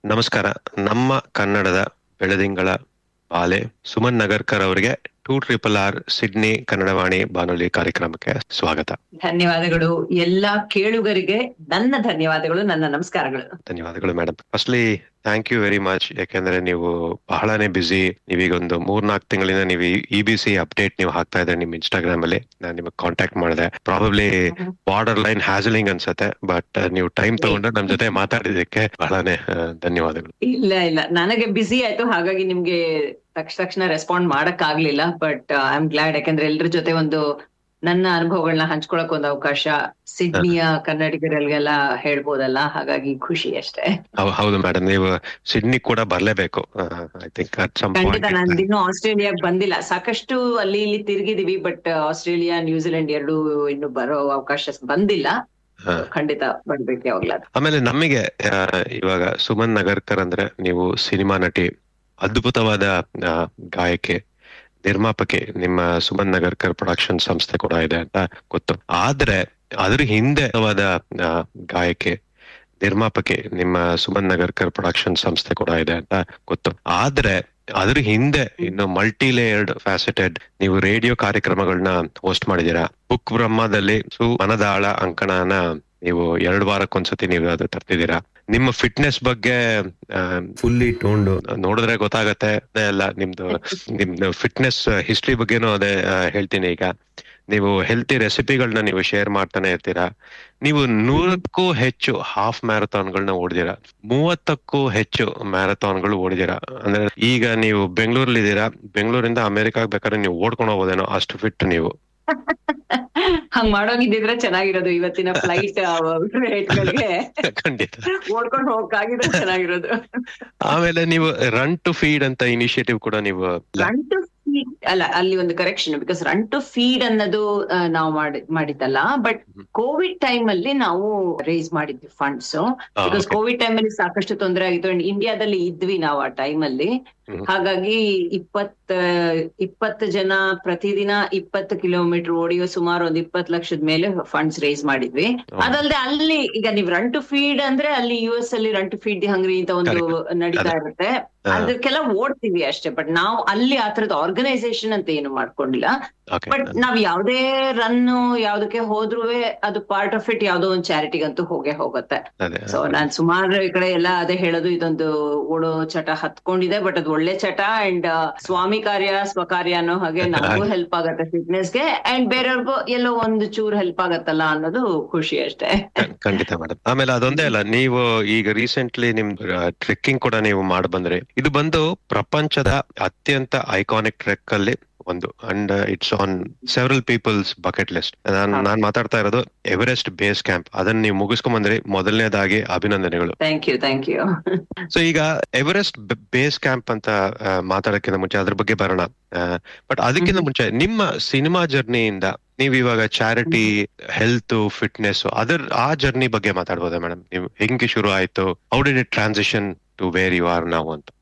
ನಮಸ್ಕಾರ ನಮ್ಮ ಕನ್ನಡದ ಬೆಳದಿಂಗಳ ಬಾಲೆ ಸುಮನ್ ನಗರ್ಕರ್ ಅವರಿಗೆ two triple R Sydney Kannadavani ಬಾನುಲಿ ಕಾರ್ಯಕ್ರಮಕ್ಕೆ ಸ್ವಾಗತ ಧನ್ಯವಾದಗಳು ಎಲ್ಲಾ ಕೇಳುಗರಿಗೆ ನನ್ನ ಧನ್ಯವಾದಗಳು ನನ್ನ ನಮಸ್ಕಾರಗಳು ಧನ್ಯವಾದಗಳು madam firstly thank you very much ಯಾಕೆಂದ್ರೆ ನೀವು ಬಹಳನೇ ಬಿಸಿ ನೀವೀಗ ಒಂದು ಮೂರ್ನಾಲ್ಕು ತಿಂಗಳಿಂದ ನೀವು ಇ ಬಿ ಸಿ ಅಪ್ಡೇಟ್ ನೀವು ಹಾಕ್ತಾ ಇದ್ರೆ ನಿಮ್ ಇನ್ಸ್ಟಾಗ್ರಾಮ್ ಅಲ್ಲಿ ನಾನು ನಿಮಗೆ ಕಾಂಟ್ಯಾಕ್ಟ್ ಮಾಡಿದೆ ಪ್ರಾಬಬ್ಲಿ ಬಾರ್ಡರ್ ಲೈನ್ ಹ್ಯಾಸಲಿಂಗ್ ಅನ್ಸತ್ತೆ ಬಟ್ ನೀವು ಟೈಮ್ ತಗೊಂಡು ನಮ್ ಜೊತೆ ಮಾತಾಡಿದಕ್ಕೆ ಬಹಳನೇ ಆ, ಧನ್ಯವಾದಗಳು ಇಲ್ಲ ಇಲ್ಲ ನನಗೆ ಬಿಸಿ ಆಯ್ತು ಹಾಗಾಗಿ ನಿಮ್ಗೆ ತಕ್ಷ ತಕ್ಷಣ ರೆಸ್ಪಾಂಡ್ ಮಾಡಕ್ ಆಗ್ಲಿಲ್ಲ ಬಟ್ ಐ ಆಮ್ ಗ್ಲಾಡ್ ಯಾಕಂದ್ರೆ ಎಲ್ರ ಜೊತೆ ಒಂದು ನನ್ನ ಅನುಭವಗಳನ್ನ ಹಂಚ್ಕೊಳಕ್ ಒಂದು ಅವಕಾಶ ಸಿಡ್ನಿಯ ಕನ್ನಡಿಗರಿಗೆಲ್ಲ ಹೇಳ್ಬೋದಲ್ಲ ಹಾಗಾಗಿ ಖುಷಿ ಅಷ್ಟೇ ಹೌ- ಹೌದು ಮೇಡಮ್ ನೀವು ಸಿಡ್ನಿ ಕೂಡ ಬರ್ಲೇಬೇಕು ಐ ಥಿಂಕ್ ಅಟ್ ಸಮ್ ಖಂಡಿತ ಪಾಯಿಂಟ್ ನಂದಿನ್ನೂ ಆಸ್ಟ್ರೇಲಿಯಾಗ್ ಬಂದಿಲ್ಲ ಸಾಕಷ್ಟು ಅಲ್ಲಿ ಇಲ್ಲಿ ತಿರುಗಿದೀವಿ ಬಟ್ ಆಸ್ಟ್ರೇಲಿಯಾ ನ್ಯೂಜಿಲೆಂಡ್ ಎರಡು ಇನ್ನು ಬರೋ ಅವಕಾಶ ಬಂದಿಲ್ಲ ಖಂಡಿತ ಬರ್ಬೇಕು ಯಾವಾಗ್ಲಾದ್ರು ಆಮೇಲೆ ನಮಗೆ ಆ, ಇವಾಗ ಸುಮನ್ ನಗರ್ಕರ್ ಅಂದ್ರೆ ನೀವು ಸಿನಿಮಾ ನಟಿ ಅದ್ಭುತವಾದ ಆ, ಗಾಯಕಿ ನಿರ್ಮಾಪಕಿ ನಿಮ್ಮ ಸುಮನ್ ನಗರ್ಕರ್ ಪ್ರೊಡಕ್ಷನ್ ಸಂಸ್ಥೆ ಕೂಡ ಇದೆ ಅಂತ ಗೊತ್ತು ಆದ್ರೆ ಅದ್ರ ಹಿಂದೆ ವಾದ ಆ, ಗಾಯಕಿ ನಿರ್ಮಾಪಕಿ ನಿಮ್ಮ ಸುಮನ್ ನಗರ್ಕರ್ ಪ್ರೊಡಕ್ಷನ್ ಸಂಸ್ಥೆ ಕೂಡ ಇದೆ ಅಂತ ಗೊತ್ತು ಆದ್ರೆ ಅದ್ರ ಹಿಂದೆ ಇನ್ನು ಮಲ್ಟಿ ಲೇಯರ್ಡ್ ಫ್ಯಾಸೆಟೆಡ್ ನೀವು ರೇಡಿಯೋ ಕಾರ್ಯಕ್ರಮಗಳನ್ನ ಹೋಸ್ಟ್ ಮಾಡಿದೀರಾ ಬುಕ್ ಬ್ರಹ್ಮದಲ್ಲಿ ಸು ಮನದಾಳ ಅಂಕಣನ ನೀವು ಎರಡು ವಾರಕ್ಕೊಂದ್ಸತಿ ನೀವು ಅದು ತರ್ತಿದ್ದೀರಾ ನಿಮ್ಮ ಫಿಟ್ನೆಸ್ ಬಗ್ಗೆ ಫುಲ್ಲಿ ಟೋಂಡು ನೋಡಿದ್ರೆ ಗೊತ್ತಾಗತ್ತೆ ಅದೇ ಅಲ್ಲ ನಿಮ್ದು ನಿಮ್ದು ಫಿಟ್ನೆಸ್ ಹಿಸ್ಟ್ರಿ ಬಗ್ಗೆನೂ ಅದೇ ಆ, ಹೇಳ್ತೀನಿ ಈಗ ನೀವು ಹೆಲ್ತಿ ರೆಸಿಪಿಗಳನ್ನ ನೀವು ಶೇರ್ ಮಾಡ್ತಾನೆ ಇರ್ತೀರಾ ನೀವು ನೂರಕ್ಕೂ ಹೆಚ್ಚು ಹಾಫ್ ಮ್ಯಾರಥಾನ್ಗಳನ್ನ ಓಡಿದಿರಾ ಮೂವತ್ತಕ್ಕೂ ಹೆಚ್ಚು ಮ್ಯಾರಥಾನ್ಗಳು ಓಡಿದಿರಾ ಅಂದ್ರೆ ಈಗ ನೀವು ಬೆಂಗಳೂರಲ್ಲಿ ಇದ್ದೀರಾ ಬೆಂಗಳೂರಿಂದ ಅಮೆರಿಕಾಗ್ ಬೇಕಾದ್ರೆ ನೀವು ಓಡ್ಕೊಂಡು ಹೋಗೋದೇನೋ ಅಷ್ಟು ಫಿಟ್ ನೀವು ಹಂಗ್ ಮಾಡೋಗಿದ್ದಿದ್ರೆ ಚೆನ್ನಾಗಿರೋದು ಇವತ್ತಿನ ಫ್ಲೈಟ್ ರೇಟ್ಗಳಿಗೆ ಖಂಡಿತ ಓಡ್ಕೊಂಡು ಹೋಗಕ್ಕಾಗಿದ್ರೆ ಚೆನ್ನಾಗಿರೋದು ಆಮೇಲೆ ನೀವು ರನ್ ಟು ಫೀಡ್ ಅಂತ ಇನಿಷಿಯೇಟಿವ್ ಕೂಡ ನೀವು ರನ್ ಟು ಫೀಡ್ ಅಲ್ಲ ಅಲ್ಲಿ ಒಂದು correction because run to feed ಅನ್ನೋದು ಆ, ನಾವು ಮಾಡಿ ಮಾಡಿದ್ದಲ್ಲ ಬಟ್ ಹ್ಮ್. ಕೋವಿಡ್ ಟೈಮ್ ಅಲ್ಲಿ ನಾವು ರೇಸ್ ಮಾಡಿದ್ವಿ ಫಂಡ್ಸ್ ಆ, ಬಿಕಾಸ್ okay. ಕೋವಿಡ್ ಟೈಮ್ ಅಲ್ಲಿ ಸಾಕಷ್ಟು ತೊಂದರೆ ಆಗಿತ್ತು ಅಂಡ್ ಇಂಡಿಯಾದಲ್ಲಿ ಇದ್ವಿ ನಾವು ಆ ಟೈಮ್ ಅಲ್ಲಿ ಹ್ಮ್. ಹಾಗಾಗಿ ಇಪ್ಪತ್ತ ಇಪ್ಪತ್ತು ಜನ ಪ್ರತಿದಿನ ಇಪ್ಪತ್ತು ಕಿಲೋಮೀಟರ್ ಓಡಿಯೋ ಸುಮಾರು ಒಂದ್ ಇಪ್ಪತ್ತು ಲಕ್ಷದ ಮೇಲೆ ಫಂಡ್ಸ್ ರೇಸ್ ಮಾಡಿದ್ವಿ ಅದಲ್ಲದೆ ಅಲ್ಲಿ ಈಗ ನೀವ್ ರನ್ ಟು ಫೀಡ್ ಅಂದ್ರೆ ಅಲ್ಲಿ ಯು ಎಸ್ ಅಲ್ಲಿ run to feed the hungry ಅಂತ ಒಂದು ನಡೀತಾ ಇರುತ್ತೆ ಹಾ. ಅದಕ್ಕೆಲ್ಲ ಓಡ್ತೀವಿ ಅಷ್ಟೇ ಬಟ್ ನಾವು ಅಲ್ಲಿ ಆ ತರದ ಆರ್ಗನೈಸೇಷನ್ ಅಂತ ಏನು ಮಾಡ್ಕೊಂಡಿಲ್ಲ Okay. ಬಟ್ ನಾವ್ ಯಾವ್ದೇ ರನ್ ಯಾವ್ದಕ್ಕೆ ಹೋದ್ರೂ ಅದು ಪಾರ್ಟ್ ಆಫ್ ಇಟ್ ಯಾವ್ದೋ ಒಂದು ಚಾರಿಟಿಗಂತೂ ಹೋಗೇ ಹೋಗುತ್ತೆ ಅದೇ ಸೊ ನಾನ್ ಸುಮಾರು ಈ ಕಡೆ ಎಲ್ಲ ಅದೇ ಹೇಳೋದು ಇದೊಂದು ಓಡೋ ಚಟ ಹತ್ಕೊಂಡಿದೆ ಬಟ್ ಅದು ಒಳ್ಳೆ ಚಟ ಅಂಡ್ ಸ್ವಾಮಿ ಕಾರ್ಯ ಸ್ವಕಾರ್ಯ ಅನ್ನೋ ಹಾಗೆ ನಮಗೂ ಹೆಲ್ಪ್ ಆಗತ್ತೆ ಫಿಟ್ನೆಸ್ ಗೆ ಅಂಡ್ ಬೇರೆಯವ್ರಿಗೂ ಎಲ್ಲೋ ಒಂದು ಚೂರ್ ಹೆಲ್ಪ್ ಆಗತ್ತಲ್ಲ ಅನ್ನೋದು ಖುಷಿ ಅಷ್ಟೇ ಖ- ಖಂಡಿತ ಮೇಡಮ್ ಆಮೇಲೆ ಅದೊಂದೇ ಅಲ್ಲ ನೀವು ಈಗ ರೀಸೆಂಟ್ಲಿ ನಿಮ್ ಟ್ರೆಕ್ಕಿಂಗ್ ಕೂಡ ನೀವು ಮಾಡಿ ಬಂದ್ರಿ ಇದು ಬಂದು ಪ್ರಪಂಚದ ಅತ್ಯಂತ ಐಕಾನಿಕ್ ಟ್ರೆಕ್ ಅಲ್ಲಿ ಒಂದು and it's on several people's bucket list ನಾನು ಹೌದು. ನಾನ್ ಮಾತಾಡ್ತಾ ಇರೋದು ಎವರೆಸ್ಟ್ ಬೇಸ್ ಕ್ಯಾಂಪ್ ಅದನ್ನ ನೀವು ಮುಗಿಸ್ಕೊಂಡ್ ಬಂದ್ರಿ ಮೊದಲನೇದಾಗಿ ಅಭಿನಂದನೆಗಳು thank you thank you so ಈಗ ಎವರೆಸ್ಟ್ ಬೇಸ್ ಕ್ಯಾಂಪ್ ಅಂತ ಆ, ಮಾತಾಡಕ್ಕಿಂತ ಮುಂಚೆ ಅದ್ರ ಬಗ್ಗೆ ಬರೋಣ ಬಟ್ ಅದಕ್ಕಿಂತ ಹ್ಮ್. ಮುಂಚೆ ನಿಮ್ಮ ಸಿನಿಮಾ ಜರ್ನಿಯಿಂದ ನೀವು ಇವಾಗ ಚಾರಿಟಿ ಹೆಲ್ತ್ ಫಿಟ್ನೆಸ್ ಅದರ ಆ ಜರ್ನಿ ಬಗ್ಗೆ ಮಾತಾಡ್ಬೋದಾ ಮೇಡಮ್ ನೀವು ಹೆಂಗೆ ಶುರು ಆಯ್ತು how did it transition to where you are ನಾವು ಅಂತ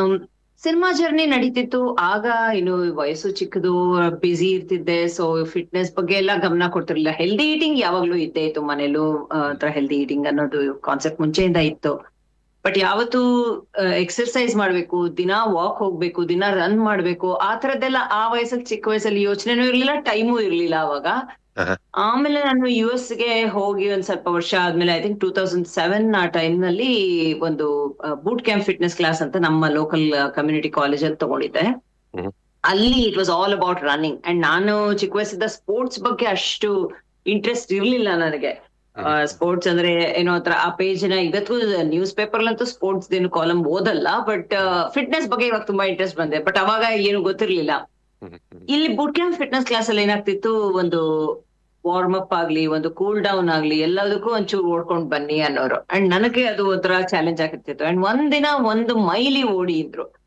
ಸಿನಿಮಾ ಜರ್ನಿ ನಡೀತಿತ್ತು ಆಗ ಇನ್ನು ವಯಸ್ಸು ಚಿಕ್ಕದು ಬ್ಯುಸಿ ಇರ್ತಿದ್ದೆ ಸೊ ಫಿಟ್ನೆಸ್ ಬಗ್ಗೆ ಎಲ್ಲ ಗಮನ ಕೊಡ್ತಿರ್ಲಿಲ್ಲ ಹೆಲ್ದಿ ಈಟಿಂಗ್ ಯಾವಾಗ್ಲೂ ಇದ್ದೇ ಇತ್ತು ಮನೇಲೂ ಹತ್ರ ಹೆಲ್ದಿ ಈಟಿಂಗ್ ಅನ್ನೋದು ಕಾನ್ಸೆಪ್ಟ್ ಮುಂಚೆಯಿಂದ ಇತ್ತು ಬಟ್ ಯಾವತ್ತು ಎಕ್ಸರ್ಸೈಸ್ ಮಾಡ್ಬೇಕು ದಿನ ವಾಕ್ ಹೋಗ್ಬೇಕು ದಿನ ರನ್ ಮಾಡ್ಬೇಕು ಆ ತರದ್ದೆಲ್ಲ ಆ ವಯಸ್ಸಲ್ಲಿ ಚಿಕ್ಕ ವಯಸ್ಸಲ್ಲಿ ಯೋಚನೆನೂ ಇರ್ಲಿಲ್ಲ ಟೈಮು ಇರ್ಲಿಲ್ಲ ಅವಾಗ ಆಹಾ. ಆಮೇಲೆ ನಾನು ಯು ಎಸ್ ಗೆ ಹೋಗಿ ಒಂದ್ ಸ್ವಲ್ಪ ವರ್ಷ ಆದ್ಮೇಲೆ I think two thousand seven ಆ ಟೈಮ್ ನಲ್ಲಿ ಒಂದು ಬೂಟ್ ಕ್ಯಾಂಪ್ ಫಿಟ್ನೆಸ್ ಕ್ಲಾಸ್ ಅಂತ ನಮ್ಮ ಲೋಕಲ್ ಕಮ್ಯುನಿಟಿ ಕಾಲೇಜ್ ಅಲ್ಲಿ ತಗೊಂಡಿದ್ದೆ ಹ್ಮ್. ಅಲ್ಲಿ it was all about running and ನಾನು ಚಿಕ್ಕ ವಯಸ್ಸಿದ್ದ ಸ್ಪೋರ್ಟ್ಸ್ ಬಗ್ಗೆ ಅಷ್ಟು ಇಂಟ್ರೆಸ್ಟ್ ಇರ್ಲಿಲ್ಲ ನನಗೆ ಸ್ಪೋರ್ಟ್ಸ್ ಅಂದ್ರೆ ಏನೋ ಹತ್ರ ಆ ಪೇಜ್ ನ ಇವತ್ತು ನ್ಯೂಸ್ ಪೇಪರ್ ಅಂತೂ ಸ್ಪೋರ್ಟ್ಸ್ ಏನು ಕಾಲಮ್ ಓದಲ್ಲ ಬಟ್ ಫಿಟ್ನೆಸ್ ಬಗ್ಗೆ ಇವಾಗ ತುಂಬಾ ಇಂಟ್ರೆಸ್ಟ್ ಬಂದೆ ಬಟ್ ಅವಾಗ ಏನು ಗೊತ್ತಿರ್ಲಿಲ್ಲ ಇಲ್ಲಿ ಬೂಟ್ ಕ್ಯಾಂಪ್ ಫಿಟ್ನೆಸ್ ಕ್ಲಾಸ್ ಅಲ್ಲಿ ಏನಾಗ್ತಿತ್ತು ಒಂದು ವಾರ್ಮ್ ಅಪ್ ಆಗ್ಲಿ ಒಂದು ಕೂಲ್ ಡೌನ್ ಆಗ್ಲಿ ಎಲ್ಲದಕ್ಕೂ ಒಂಚೂರು ಓಡ್ಕೊಂಡ್ ಬನ್ನಿ ಅನ್ನೋರು ಅಂಡ್ ನನಗೆ ಅದು ಒಂಥರ ಚಾಲೆಂಜ್ ಆಗಿರ್ತಿತ್ತು ಅಂಡ್ ಒಂದಿನ ಒಂದು ಮೈಲಿ ಓಡಿ ಇದ್ರು